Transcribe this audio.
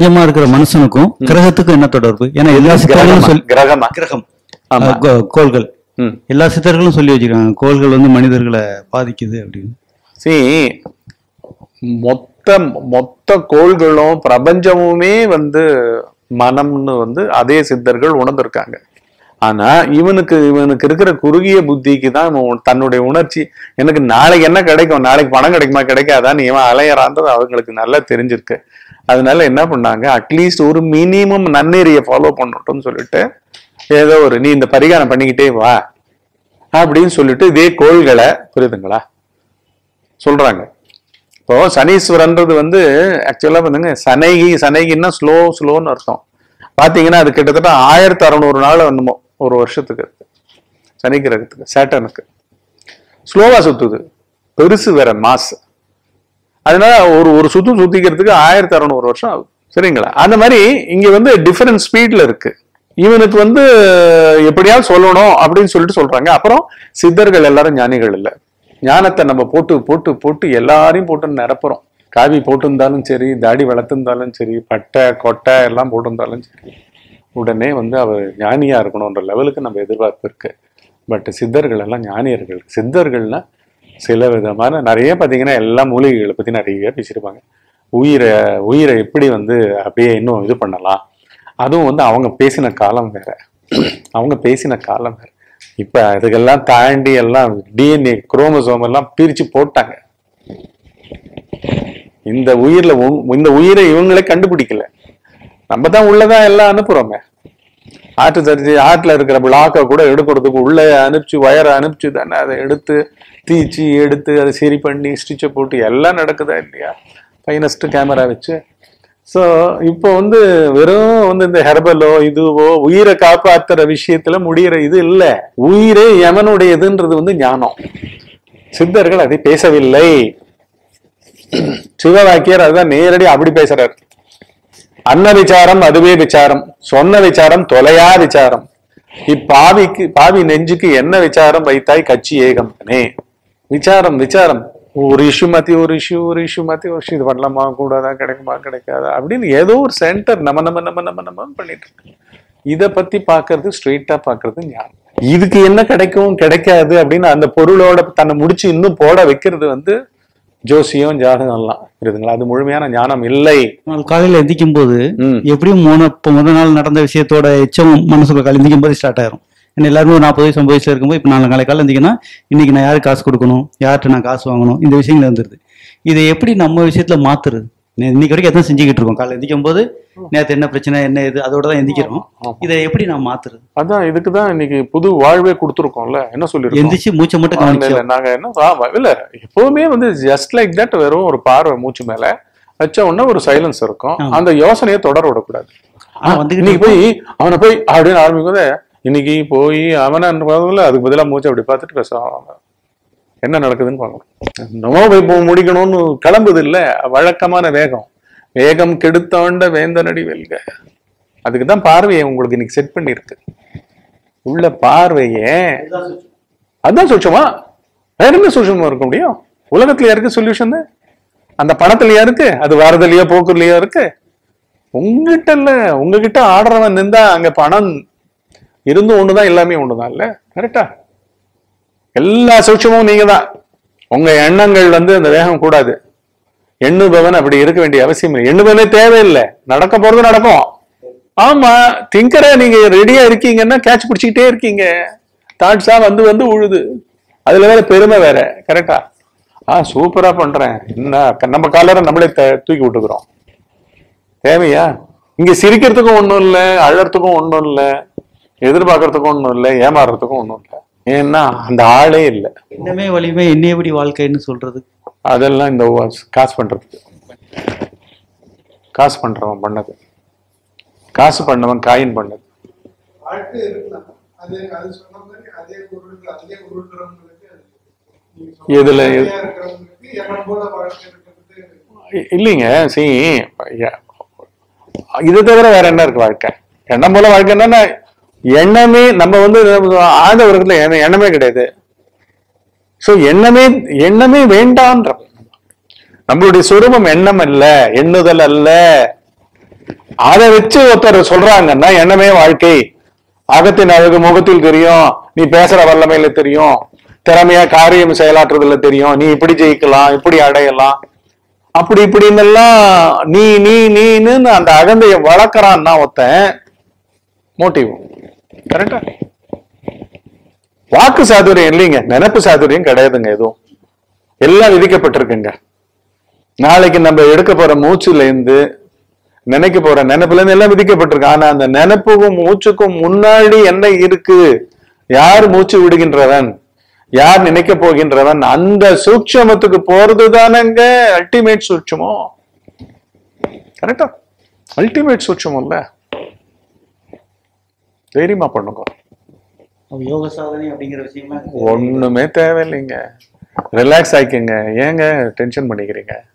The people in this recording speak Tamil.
சகஜமா இருக்கிற மனுஷனுக்கும் கிரகத்துக்கும் என்ன தொடர்பு ஏன்னா எல்லா சித்தர்களும் கிரகமா சொல்லி கிரகமா கிரகம் ஆமா. அஹ் கோ- கோள்கள் ம் எல்லா சித்தர்களும் சொல்லி வச்சிருக்காங்க கோள்கள் வந்து மனிதர்களை பாதிக்குது அப்படின்னு see மொத்த மொத்த கோள்களும் பிரபஞ்சமுமே வந்து மனம்னு வந்து அதே சித்தர்கள் உணர்ந்திருக்காங்க ஆனா இவனுக்கு இவனுக்கு இருக்கிற குறுகிய புத்திக்கு தான் இவன் உன் தன்னுடைய உணர்ச்சி எனக்கு நாளைக்கு என்ன கிடைக்கும் நாளைக்கு பணம் கிடைக்குமா கிடைக்காதான்னு இவன் அலையறான்றது அவங்களுக்கு நல்லா தெரிஞ்சிருக்கு அதனால என்ன பண்ணாங்க அட்லீஸ்ட் ஒரு மினிமம் நன்னெறியை ஃபாலோ பண்ணட்டும்னு சொல்லிட்டு ஏதோ ஒரு நீ இந்த பரிகாரம் பண்ணிக்கிட்டே வா அப்படின்னு சொல்லிட்டு இதே கோள்களை புரியுதுங்களா சொல்றாங்க இப்போ சனீஸ்வரன்றது வந்து ஆக்சுவலா வந்துங்க சனைகி சனைகின்னா ஸ்லோ ஸ்லோன்னு அர்த்தம் பாத்தீங்கன்னா அது கிட்டத்தட்ட ஆயிரத்தி அறநூறு நாள் என்னமோ ஒரு வருஷத்துக்கு இருக்கு சனி கிரகத்துக்கு சேட்டனுக்கு ஸ்லோவா சுத்துது பெருசு வேற மாஸ் அதனால ஒரு ஒரு சுத்து சுத்திக்கிறதுக்கு ஆயிரத்தி அறநூறு வருஷம் ஆகுது சரிங்களா அந்த மாதிரி இங்க வந்து டிஃபரெண்ட் ஸ்பீட்ல இருக்கு இவனுக்கு வந்து எப்படியாவது சொல்லணும் அப்படின்னு சொல்லிட்டு சொல்றாங்க அப்புறம் சித்தர்கள் எல்லாரும் ஞானிகள் இல்லை ஞானத்தை நம்ம போட்டு போட்டு போட்டு எல்லாரையும் போட்டு நிரப்புறோம் காவி போட்டிருந்தாலும் சரி தாடி வளர்த்திருந்தாலும் சரி பட்டை கொட்டை எல்லாம் போட்டிருந்தாலும் சரி உடனே வந்து அவர் ஞானியா இருக்கணுன்ற லெவலுக்கு நம்ம எதிர்பார்ப்பு இருக்கு பட் சித்தர்கள் எல்லாம் ஞானியர்கள் சித்தர்கள்னா சில விதமான நிறைய பார்த்தீங்கன்னா எல்லா மூலிகைகளை பத்தி நிறைய பேசியிருப்பாங்க உயிரை உயிரை எப்படி வந்து அப்படியே இன்னும் இது பண்ணலாம் அதுவும் வந்து அவங்க பேசின காலம் வேற அவங்க பேசின காலம் வேற இப்ப அதுக்கெல்லாம் தாண்டி எல்லாம் டிஎன்ஏ குரோமோசோம் எல்லாம் பிரிச்சு போட்டாங்க இந்த உயிர்ல உன்- இந்த உயிரை இவங்களே கண்டுபிடிக்கல நம்ம தான் உள்ளதா எல்லாம் அனுப்புறோமே ஆட்டு சர்ஜரி ஆட்டுல இருக்கிற பிளாக்கை கூட எடுக்கிறதுக்கு உள்ள அனுப்பிச்சு வயரை அனுப்பிச்சு தானே அதை எடுத்து தீச்சி எடுத்து அதை சரி பண்ணி ஸ்டிச்சை போட்டு எல்லாம் நடக்குதா இல்லையா ஃபைனஸ்ட் கேமரா வச்சு ஸோ இப்போ வந்து வெறும் வந்து இந்த ஹெர்பலோ இதுவோ உயிரை காப்பாத்துற விஷயத்துல முடியிற இது இல்ல உயிரே எவனுடையதுன்றது வந்து ஞானம் சித்தர்கள் அதை பேசவில்லை சிவவாக்கியர் அதுதான் நேரடி அப்படி பேசுறாரு அன்ன விசாரம் அதுவே விசாரம் சொன்ன விசாரம் தொலையா விசாரம் இப்பாவிக்கு பாவி நெஞ்சுக்கு என்ன விசாரம் வைத்தாய் கட்சி ஏகம்னே விசாரம் விசாரம் ஒரு இஷ்யூ மாத்தி ஒரு இஷ்யூ ஒரு இஷ்யூ மாத்தி ஒரு இஷ்யூ இது பண்ணலாமா கூடாதா கிடைக்குமா கிடைக்காதா அப்படின்னு ஏதோ ஒரு சென்டர் நம்ம நம்ம நம்ம நம்ம நம்ம பண்ணிட்டு இருக்கு இத பத்தி பாக்குறது ஸ்ட்ரெயிட்டா பாக்குறது ஞானம் இதுக்கு என்ன கிடைக்கும் கிடைக்காது அப்படின்னு அந்த பொருளோட தன்னை முடிச்சு இன்னும் போட வைக்கிறது வந்து ஜோசியம் ஜாதகம் எல்லாம் இருக்குதுங்களா அது முழுமையான ஞானம் இல்லை நாள் காலையில எந்திக்கும் போது ம். எப்படியும் மூணு இப்போ முதல் நாள் நடந்த விஷயத்தோட எச்சம் மனசுக்குள்ள காலை எந்திக்கும் போது ஸ்டார்ட் ஆயிரும் ஏன்னா எல்லாருமே ஒரு நாற்பது வயசு ஐம்பது வயசுல இருக்கும்போது இப்போ நாலு நாளை காலம் எந்திக்கன்னா இன்னைக்கு நான் யாருக்கு காசு கொடுக்கணும் யார்கிட்ட நான் காசு வாங்கணும் இந்த விஷயங்கள் வந்துருது இதை எப்படி நம்ம விஷயத்துல மாத்துறது நே- இன்னைக்கு வரைக்கும் எதான் செஞ்சுக்கிட்டு இருக்கோம் காலைல எந்திக்கும் போது நேத்து என்ன பிரச்சனை என்ன இது அதோட தான் எந்திக்கிறோம் இதை எப்படி நான் மாத்துறது அதான் இதுக்கு தான் இன்னைக்கு புது வாழ்வே கொடுத்துருக்கோம்ல என்ன சொல்லிருக்கோம் எந்திரிச்சு மூச்சை மட்டும் இல்ல, கவனிச்சு இல்ல, நாங்க என்ன ஆமா, இல்ல எப்பவுமே வந்து ஜஸ்ட் லைக் தட் வெறும் ஒரு பார்வை மூச்சு மேல வச்ச உடனே ஒரு சைலன்ஸ் இருக்கும் ஆமா. அந்த யோசனையை தொடர விடக்கூடாது ஆனா வந்துகிட்டு இன்னைக்கு போய் அவனை போய் அப்படின்னு ஆரம்பிக்கும் போது இன்னைக்கு போய் அவனை பதில் அதுக்கு பதிலா மூச்சை அப்படி பார்த்துட்டு பேசுவாங்க என்ன நடக்குதுன்னு பார்க்கணும் நம்ம இப்போ முடிக்கணும்னு கிளம்புது இல்ல வழக்கமான வேகம் வேகம் கெடுத்தாண்ட வேந்தனடி வெல்க அதுக்கு தான் பார்வையை உங்களுக்கு இன்னைக்கு செட் பண்ணிருக்கு உள்ள பார்வையே அதான் சூட்சமா வேற என்ன சூட்சமா இருக்க முடியும் உலகத்துல யாருக்கு சொல்யூஷன் அந்த பணத்துலயா இருக்கு அது வரதுலயோ போக்குலயோ இருக்கு உங்ககிட்ட இல்ல உங்ககிட்ட ஆடுறவன் நின்றா அங்க பணம் இருந்தும் ஒண்ணுதான் எல்லாமே ஒண்ணுதான் இல்ல கரெக்டா எல்லா சூட்சமும் நீங்க தான் உங்க எண்ணங்கள் வந்து அந்த வேகம் கூடாது எண்ணுபவன் அப்படி இருக்க வேண்டிய அவசியம் இல்லை எண்ணுபவனே தேவையில்லை நடக்க போறது நடக்கும் ஆமா திங்கரே நீங்க ரெடியா இருக்கீங்கன்னா கேட்ச் பிடிச்சிக்கிட்டே இருக்கீங்க தாட்ஸா வந்து வந்து உழுது அதுல வேற பெருமை வேற கரெக்டா ஆ சூப்பரா பண்றேன் என்ன நம்ம காலரை நம்மளே த- தூக்கி விட்டுக்கிறோம் தேவையா இங்க சிரிக்கிறதுக்கும் ஒண்ணும் இல்ல அழறதுக்கும் ஒண்ணும் இல்ல எதிர்பார்க்கறதுக்கும் ஒண்ணும் இல்ல ஏமாறுறதுக்கும் ஒண்ணும் இல்ல ஏன்னா அந்த ஆளே இல்ல என்னமே வலிமை என்னையபடி வாழ்க்கைன்னு சொல்றது அதெல்லாம் இந்த வ- காசு பண்றதுக்கு காசு பண்றவன் பண்ணது காசு பண்ணவன் காயின் பண்ணது வாழ்க்கை இருக்கலாம் அது அது சொன்ன மாதிரி அதே பொருள் அதே உருட்டுறவங்களுக்கு அது நீங்க சொன்ன எதுல- மாதிரி சரியா இருக்கிறவங்களுக்கு எண்ணம் போல வாழ்க்கை இருக்கிறது இ- இல்லைங்க சி இது தவிர வேற என்ன இருக்கு வாழ்க்கை எண்ணம் போல வாழ்க்கை என்னன்னா எண்ணமே நம்ம வந்து ஆழ்ந்த உலகத்துல எண்ண- எண்ணமே கிடையாது சோ எண்ணமே எண்ணமே வேண்டான்ற நம்மளுடைய சுரூபம் எண்ணம் அல்ல எண்ணுதல் அல்ல அதை வச்சு ஒருத்தர் சொல்றாங்கன்னா எண்ணமே வாழ்க்கை அகத்தின் அழகு முகத்தில் தெரியும் நீ பேசுற வல்லமையில தெரியும் திறமையா காரியம் செயலாற்றுறதுல தெரியும் நீ இப்படி ஜெயிக்கலாம் இப்படி அடையலாம் அப்படி இப்படின்னு எல்லாம் நீ நீ நீன்னு அந்த அகந்தைய வளர்க்கறான்னா ஒருத்தன் மோட்டிவ் கரெக்டா வாக்கு சாதுரியம் இல்லைங்க நினைப்பு சாதுரியம் கிடையாதுங்க எதுவும் எல்லாம் விதிக்கப்பட்டிருக்குங்க நாளைக்கு நம்ம எடுக்க போற மூச்சுல இருந்து நினைக்க போற நினைப்புல இருந்து எல்லாம் விதிக்கப்பட்டிருக்கு ஆனா அந்த நினைப்புக்கும் மூச்சுக்கும் முன்னாடி என்ன இருக்கு யார் மூச்சு விடுகின்றவன் யார் நினைக்க போகின்றவன் அந்த சூட்சமத்துக்கு போறது தானங்க அல்டிமேட் சூட்சமம் கரெக்டா அல்டிமேட் சூட்சமம் இல்ல தைரியமா பண்ணுங்க அப்ப யோக சாதனை அப்படிங்கிற விஷயம்லாம் ஒண்ணுமே தேவையில்லைங்க ரிலாக்ஸ் ஆயிக்கங்க ஏங்க டென்ஷன் பண்ணிக்கிறீங்க